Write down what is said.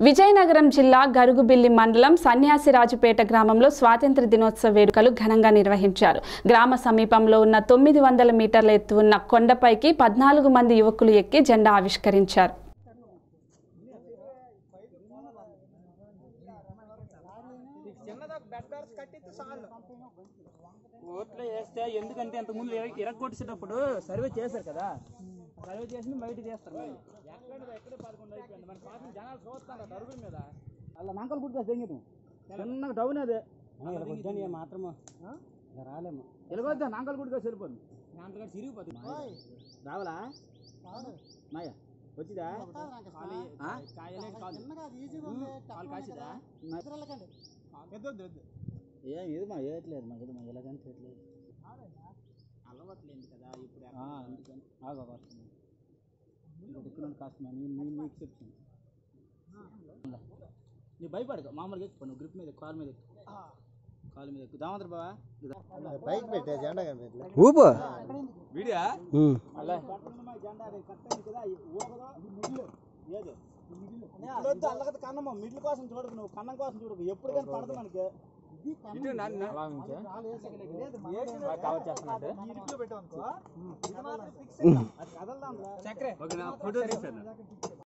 విజయనగరం జిల్లా గరుగుబిల్లి మండలం సన్యాసిరాజుపేట గ్రామంలో స్వాతంత్ర దినోత్సవ వేడుకలు ఘనంగా నిర్వహించారు గ్రామ సమీపంలో ఉన్న తొమ్మిది వందల మీటర్ల ఎత్తు ఉన్న కొండపైకి పద్నాలుగు మంది యువకులు ఎక్కి జెండా ఆవిష్కరించారు ఓట్లు వేస్తే ఎందుకంటే అంతకుముందు ఇర- ఇరగొట్టేటప్పుడు సర్వే చేశారు కదా సర్వే చేసి బయట చేస్తారు మళ్ళీ ఎక్కడ ఎక్కడ పదకొండు అయిపోయింది మన పాపం జనాలు చూస్తారు తరుగుల మీద అలా నంకలు గుర్తు తెంగిదు చిన్నగా డౌన్ అదే మాత్రము రాలేము వెళ్ళిపోద్దా నంకలు గుడిగా వెళ్ళిపోతుంది నాంకలు చిరిగిపోతుంది రావాలా మాయా వచ్చిదా ఆ? కాయలే కాదు. కాలు కాసిదా ఏం ఇది మా వేయట్లేదు మా ఇది మా ఇలాగని చేయట్లేదు అలవాట్లేదు కదా ఇప్పుడు అందుకని ఆగా వస్తుంది ఇక్కడ కాస్ట్ నీ నీ నీకు చెప్తాను నీ భయపడక మామూలుగా ఎక్కువ నువ్వు గ్రిప్ మీద ఎక్కు, కాలు మీద ఎక్కు. కాలు మీద ఎక్కు దామంతర బావా పైకి పెట్టే జెండా కనిపించలే ఊపు వీడియా ఉమ్. అలా జెండా అది కట్టండి కదా ఈ ఊగదో ఇది మిడిల్ ఏదో మిడిల్ వద్దు అల్లగత కన్నమ్మ మిడిల్ కోసం చూడకు నువ్వు కన్నం కోసం చూడకు ఎప్పుడు కానీ పడదు మనకి కవర్ చేస్తున్నట్టు అది కదలదా చక్రే ఫోటో తీసాను